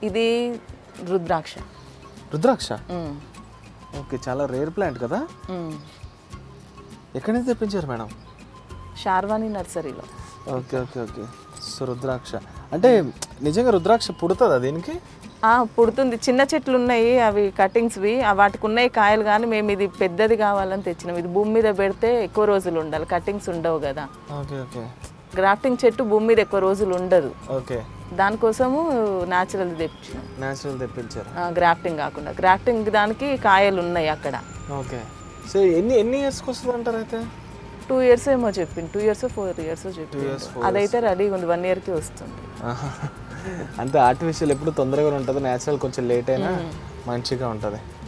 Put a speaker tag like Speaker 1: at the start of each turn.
Speaker 1: ఇది రుద్రాక్ష
Speaker 2: రుద్రాక్ష
Speaker 1: మ్మ్.
Speaker 2: ఓకే చాలా రేర్ ప్లాంట్ కదా
Speaker 1: మ్మ్.
Speaker 2: ఎక్కడి నుంచి తెప్పించారు మేడం
Speaker 1: శార్వాణి నర్సరీలో
Speaker 2: okay okay okay so rudraksha అంటే నిజంగా రుద్రాక్ష పుడుతుందా దీనికి
Speaker 1: ఆ, పుడుతుంది చిన్న చెట్లు ఉన్నాయి అవి కటింగ్స్వి ఆ వాటికి ఉన్నాయి కాయలు కానీ మేము ఇది పెద్దది కావాలని తెచ్చినాం ఇది భూమి మీద పెడితే ఎక్కువ రోజులు ఉండాలి కటింగ్స్ ఉండవు కదా
Speaker 2: ఓకే ఓకే
Speaker 1: గ్రాఫ్టింగ్ చెట్టు భూమి మీద ఎక్కువ రోజులు ఉండదు
Speaker 2: ఓకే
Speaker 1: దానికోసము న్యాచురల్ తెప్పించినాం
Speaker 2: న్యాచురల్ తెప్పించారు
Speaker 1: ఆ, గ్రాఫ్టింగ్ కాకుండా గ్రాఫ్టింగ్ దానికి కాయలు ఉన్నాయి అక్కడ
Speaker 2: ఓకే సో ఎన్ని ఎన్ని ఇయర్స్కి వస్తుంది అంటారు అయితే
Speaker 1: టూ ఇయర్స్ ఏమో చెప్పింది టూ ఇయర్స్ ఫోర్ ఇయర్స్ చెప్పింది అదైతే రెడీగా ఉంది వన్ ఇయర్కి వస్తుంది
Speaker 2: అంతే ఆర్టిఫిషియల్ ఎప్పుడు తొందరగా ఉంటుంది న్యాచురల్ కొంచెం లేట్ అయినా మంచిగా ఉంటుంది